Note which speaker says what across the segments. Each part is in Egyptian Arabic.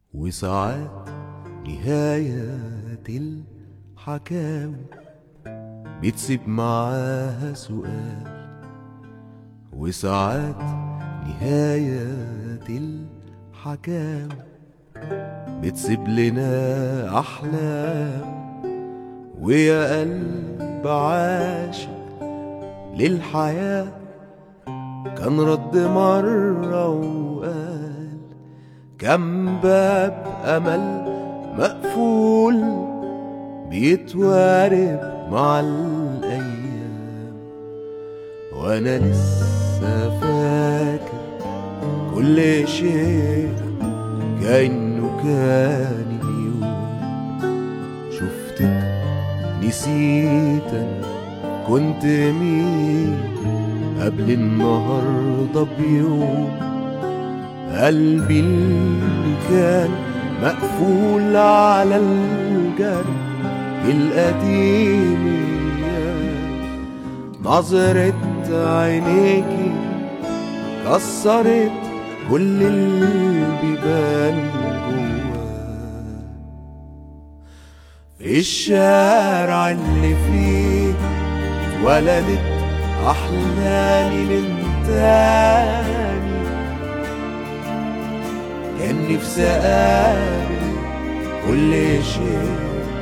Speaker 1: وساعات نهاية الحكاوي بتسيب معاها سؤال وساعات نهاية الحكاوي بتسيب لنا أحلام ويا قلب عاشق للحياة كان رد مرة وقال كم باب أمل مقفول بيتوارب مع الأيام وأنا لسه فاكر كل شيء كأنه كان اليوم شفتك نسيت كنت مين قبل النهاردة بيوم قلبي اللي كان مقفول على الجرح القديم نظرة عينيكي كسرت كل البيبان جوا في الشارع اللي فيه اتولدت أحلامي من تاني كان نفسي أقابل كل شيء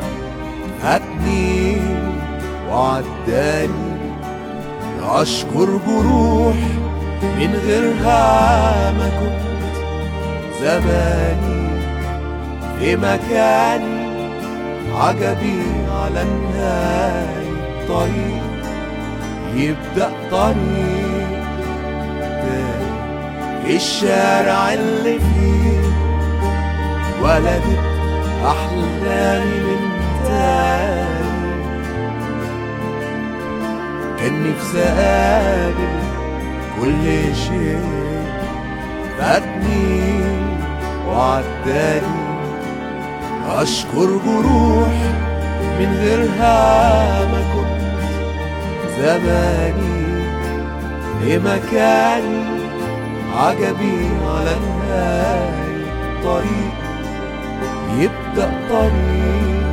Speaker 1: فاتني وعداني أشكر جروح من غيرها ما كنت زماني في مكاني عجبي على نهاية الطريق يبدأ طريق تاني في الشارع اللي فيه ولدت أحلامي من تاني كان نفسي أقابل كل شيء فاتني وعداني أشكر جروح من غيرها ما كنت زماني في مكاني عجبي على نهاية الطريق يبدأ طريق